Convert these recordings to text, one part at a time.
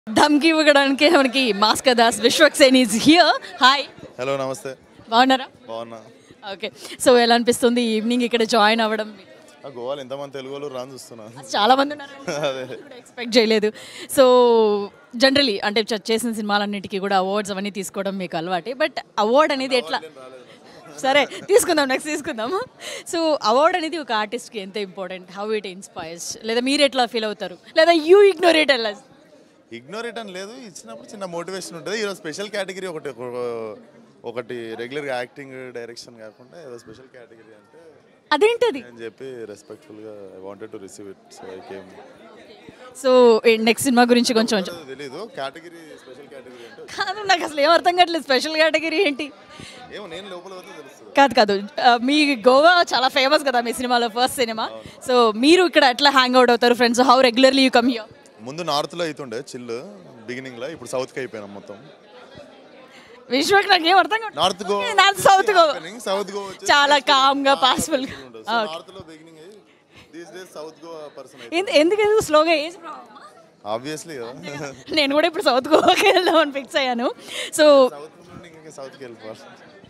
ధమ్కి ఇవ్వడానికి మనకి మాస్క Das Vishwaksen is here hi hello నమస్తే బాగున్నారా బాగున్నా ఓకే సో ఎలా అనిపిస్తుంది ఈవినింగ్ ఇక్కడ జాయిన్ అవ్వడం ఆ గోవాలో ఎంతమంది తెలుగు వాళ్ళు రాని చూస్తున్నా చాలా మంది ఉన్నారు అదే ఎక్స్పెక్ట్ చేయలేదు సో జనరలీ అంటే చ- చేసిన సినిమాలన్నిటికీ కూడా అవార్డ్స్ అవన్నీ తీసుకోవడం మీకు అలవాటే బట్ అవార్డ్ అనేది ఎట్లా సరే తీసుకుందాం నెక్స్ట్ తీసుకుందాము సో అవార్డ్ అనేది ఒక ఆర్టిస్ట్కి ఎంత ఇంపార్టెంట్ హౌ ఇట్ ఇన్స్పైర్స్ లేదా మీరు ఎట్లా ఫీల్ అవుతారు లేదా యూ ఇగ్నోర్ ఇట్ అలా ఇగ్నోరేట్ అని లేదు ఇచ్చినప్పుడు చిన్న మోటివేషన్ ఉంటుంది ఈరోజు స్పెషల్ కేటగిరీ ఒకటి ఒక- ఒకటి రెగ్యులర్గా యాక్టింగ్ డైరెక్షన్ కాకుండా ఏదో స్పెషల్ కేటగిరీ అంటే అదేంటది అని చెప్పి రెస్పెక్ట్ఫుల్గా I wanted to receive it so I came so next cinema గురించి కొంచెం కొంచెం తెలీదు కేటగిరీ స్పెషల్ కేటగిరీ అంటే కాదు నాకు అసలు ఏం అర్థం కావట్లేదు స్పెషల్ కేటగిరీ ఏంటి ఏమో నేను లోపల పోతే తెలుస్తుంది కాదు కాదు ఆ, మీ గోవా చాలా ఫేమస్ కదా మీ సినిమాలో ఫస్ట్ సినిమా సో మీరు ఇక్కడ ఎట్లా హ్యాంగ్ అవుట్ అవుతారు friends how regularly you come here ముందు నార్త్లో అవుతుండే చిల్ బిగినింగ్లో ఇప్పుడు సౌత్కి అయిపోయినాం మొత్తం విశ్వక్ నాకు ఏం అర్థం కావట్లేదు. North Goa north south Goa south Goa వచ్చేసి చాలా కామ్ గా పాసిబుల్ నార్త్ లో బిగినింగ్ అయ్యి these days south Goa person ఎందుకు ఎందుకు స్లోగా ఏజ్ ఆబ్వియస్లీ కదా నేను కూడా ఇప్పుడు సౌత్ గోవాకి వెళ్దామని ఫిక్స్ అయ్యాను సో సౌత్ నుండి ఇంకా సౌత్కి వెళ్ళిపోవాలి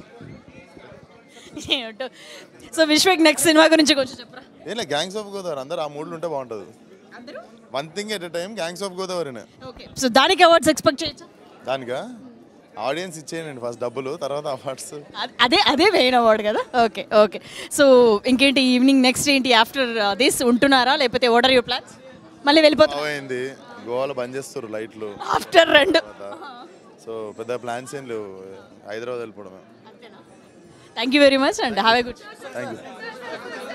ఏమిటో సో విశ్వక్ నెక్స్ట్ సినిమా గురించి కొంచెం చెప్పరా ఏం గ్యాంగ్స్ ఆఫ్ గోదావరి అందరు ఆ మూడ్లు ఉంటే బాగుంటుంది అందరూ one thing at a time gangs of గోదావరినే ఓకే సో దానికి అవార్డ్స్ ఎక్స్పెక్ట్ చేయొచ్చా దానికా ఆడియన్స్ ఇచ్చేయండి ఫస్ట్ డబ్బులు తర్వాత అవార్డ్స్ అద- అదే అదే మెయిన్ అవార్డు కదా ఓకే ఓకే సో ఇంకేంటి ఈవినింగ్ నెక్స్ట్ ఏంటి ఆఫ్టర్ దిస్ ఉంటున్నారా లేకపోతే వాట్ ఆర్ యూ ప్లాన్స్ మళ్ళీ వెళ్ళిపోతారా అయింది గోవాలో బంద్ చేస్తారు లైట్లు ఆఫ్టర్ రెండు సో పెద్ద ప్లాన్స్ ఏం లేవు హైదరాబాద్ వెళ్ళిపోవడమే thank you very much and have a good thank you